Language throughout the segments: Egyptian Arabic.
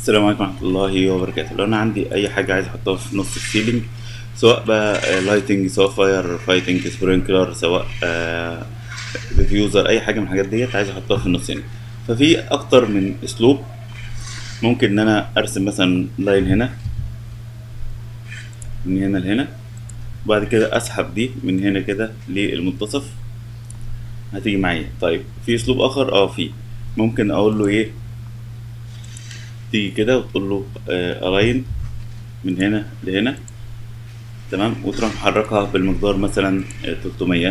السلام عليكم ورحمة الله وبركاته لو أنا عندي أي حاجة عايز أحطها في نص السيلينج سواء بقى لايتنج سواء فاير فايتنج سبرينكلر سواء ديفيوزر أي حاجة من الحاجات ديت عايز أحطها في النص هنا ففي أكتر من أسلوب ممكن إن أنا أرسم مثلا لاين هنا من هنا لهنا وبعد كده أسحب دي من هنا كده للمنتصف هتيجي معايا طيب في أسلوب آخر أه في ممكن أقول له إيه تيجي كده وتقول له الاين من هنا لهنا تمام وتروح محركها بالمقدار مثلا 300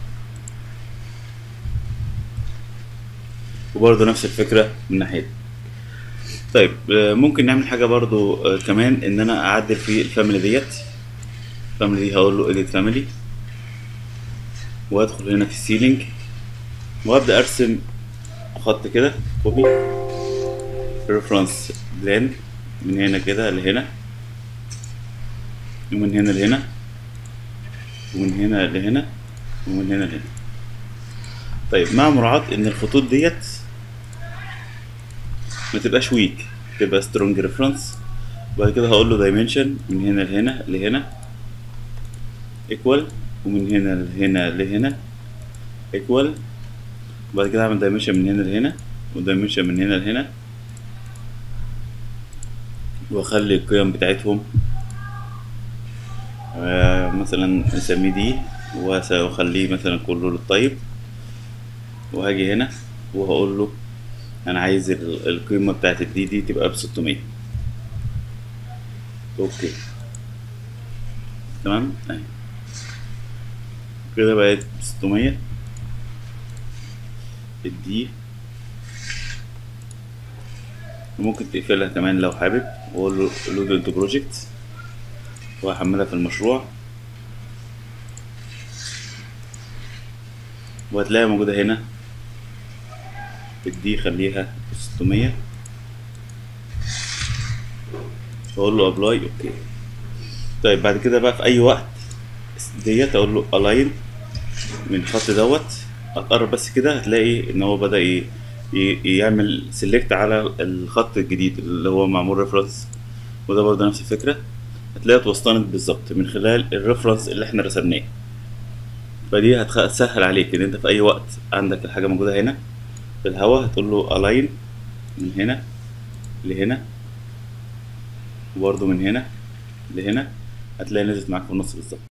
وبرضه نفس الفكرة من ناحية طيب ممكن نعمل حاجة برضو كمان ان انا اعدل في الفاميلي ديت الفاميلي دي هقول له edit family وادخل هنا في السيلينج وابدا ارسم خط كده كوبي ريفرنس بلان من هنا كده لهنا ومن هنا لهنا ومن هنا لهنا ومن هنا لهنا طيب مع مراعاة ان الخطوط ديت ما تبقاش ويك تبقى سترونج ريفرنس وبعد كده هقول له دايمنشن من هنا لهنا لهنا ايكوال ومن هنا لهنا لهنا ايكوال وبعد كده اعمل دايمنشن من هنا لهنا ودايمنشن من هنا لهنا واخلي القيم بتاعتهم آه مثلا نسميه دي واخليه مثلا كله للطيب وهاجي هنا وهقول له انا عايز القيمة بتاعت الدي دي تبقى بستمية اوكي تمام اهي كده بقت بستمية الدي وممكن تقفلها كمان لو حابب واقول له لود انتو بروجكت وهحملها في المشروع وهتلاقيها موجودة هنا الدي خليها ستمية واقول له ابلاي اوكي طيب بعد كده بقى في اي وقت ديت اقول له الاين من الخط دوت هتقرب بس كده هتلاقي ان هو بدا ايه يعمل سيلكت على الخط الجديد اللي هو معمول ريفرنس وده برضه نفس الفكره هتلاقيها اتوسطنت بالظبط من خلال الريفرنس اللي احنا رسمناه فدي هتسهل عليك ان انت في اي وقت عندك الحاجه موجوده هنا في الهواء هتقول له الاين من هنا لهنا وبرضه من هنا لهنا هتلاقي نزلت معاك في النص بالظبط